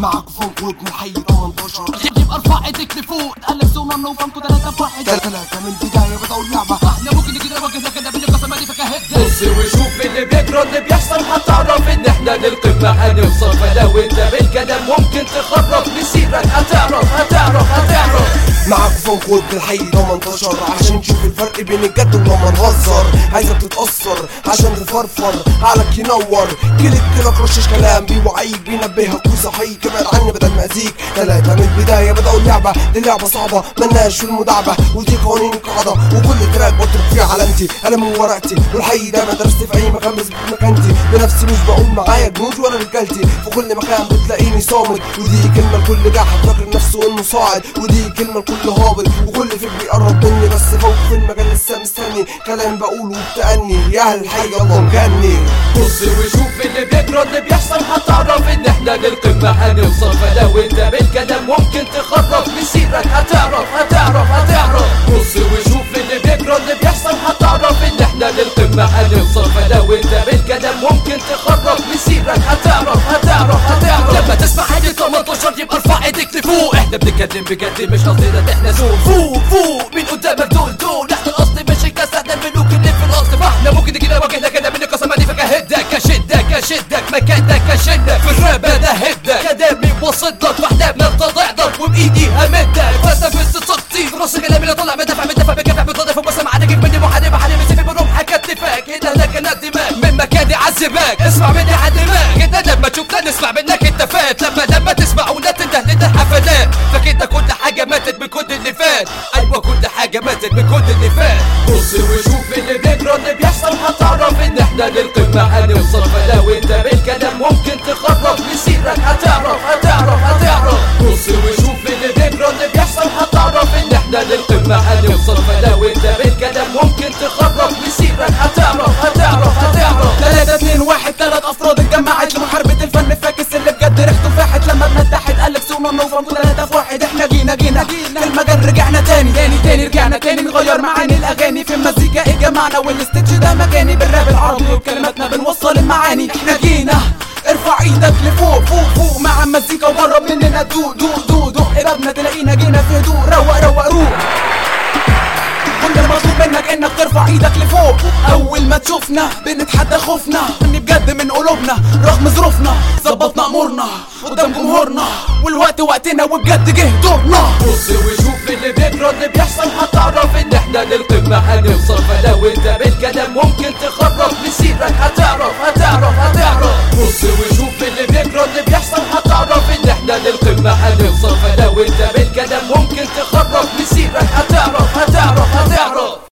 معاك فوق وابن الحي 18 يبقى ارفع ايدك لفوق اتقلب سونا وفانكو ثلاثة في واحد ثلاثة من البداية بدأوا اللعبة احنا ممكن نجي نواجه لكن قبل القسمة دي فكهد بص وشوف اللي بيجرى اللي بيحصل هتعرف ان احنا للقمة هنوصل فلو انت بالكلام ممكن تخرب مسيرك هتعرف هتعرف هتعرف معاك فوق وابن الحي 18 عشان تشوف الفرق بين الجد ولما نهزر عايزك تتأثر عشان تفرفر عقلك ينور كلك كلك رشش كلام بيوعيك بينبهك ويصحيك ابعد عني بدل ما اذيك ثلاثة من البداية بدأوا اللعبة دي لعبة صعبة ملناش في المداعبة ودي قوانين القاعدة وكل تراك بترك فيه علامتي انا من ورقتي والحي ده مدرستي في اي مكان بثبت مكانتي بنفسي مش بقول معايا جنود ولا رجالتي في كل مكان بتلاقيني صامد ودي كلمة لكل جاحد فاكر نفسه انه صاعد ودي كلمة لكل هابط وكل فيك بيقرب مني بس فوق في المجال لسه مستني كلام بقوله بتأني يا اهل الحي يلا نغني بص وشوف اللي بيجرى اللي بيحصل هتعرف ان احنا للقمة هنوصل فلو انت بالكلام ممكن تخرب مسيرك هتعرف هتعرف هتعرف بص وشوف اللي بيجرى اللي بيحصل هتعرف ان احنا للقمة هنوصل فلو انت بالكلام ممكن تخرب مسيرك هتعرف هتعرف هتعرف لما تسمع حاجة 18 يبقى ارفع ايدك لفوق احنا بنتكلم بجد مش قصدنا احنا زول فوق فوق من قدامك دول دول احنا الاصل مش الكاس احنا الملوك اللي في الاصل فاحنا ممكن نجي نواجه لك انا من القسمة دي فكهدك اشدك اشدك مكانك اشدك في الراب انا هدك كلامي وصل لك واحنا بنتضع لك وبايدي همدك فلسفة طاقتي رص كلامي اللي طلع مدافع مدافع بكافح بتضيف وبسمع عليك مني محارب حالي مسيبي برمح كتفك هنا لك انا دماغ من مكاني عذبك اسمع مني على دماغ انت لما تشوفنا نسمع منك انت فات لما لما تسمعونا تنده لنا الحفلات فكده كل حاجة ماتت من كل اللي فات ايوه كل حاجة ماتت من كل اللي فات بص وشوف اللي بيجرى اللي بيحصل هتعرف ان احنا للقمة هنوصل فلو انت بالكلام ممكن تخرب مسيرك هتعرف هتعرف هتعرف بص وشوف اللي بيجرى اللي بيحصل هتعرف ان احنا للقمة هنوصل فلو انت بالكلام ممكن تخرب مسيرك هتعرف هتعرف هتعرف ثلاثة اتنين واحد ثلاث افراد اتجمعت لمحاربة الفن فاكس اللي بجد ريحته فاحت لما بنتحد قالك سونا نوفر ثلاثة في واحد احنا جينا جينا في المجال رجعنا تاني تاني تاني رجعنا تاني نغير معاني الاغاني في المزيكا ايه جمعنا والاستيتش ده مكاني بالراب العربي وبكلماتنا بنوصل المعاني احنا جينا ارفع ايدك لفوق فوق فوق مع المزيكا وقرب مننا دو دو دو دو قربنا تلاقينا جينا في هدوء روق روق روق كل المطلوب منك انك ترفع ايدك لفوق اول ما تشوفنا بنتحدى خوفنا اني بجد من قلوبنا رغم ظروفنا ظبطنا امورنا قدام جمهورنا والوقت وقتنا وبجد جه دورنا بص وشوف اللي بيجرى اللي بيحصل هتعرف ان احنا للقمة هنوصل فلو انت بالكلام ممكن تخرب مسيرك هتعرف هتعرف هتعرف بص وشوف اللي بيجرى اللي بيحصل هتعرف ان احنا للقمة هنوصل فلو انت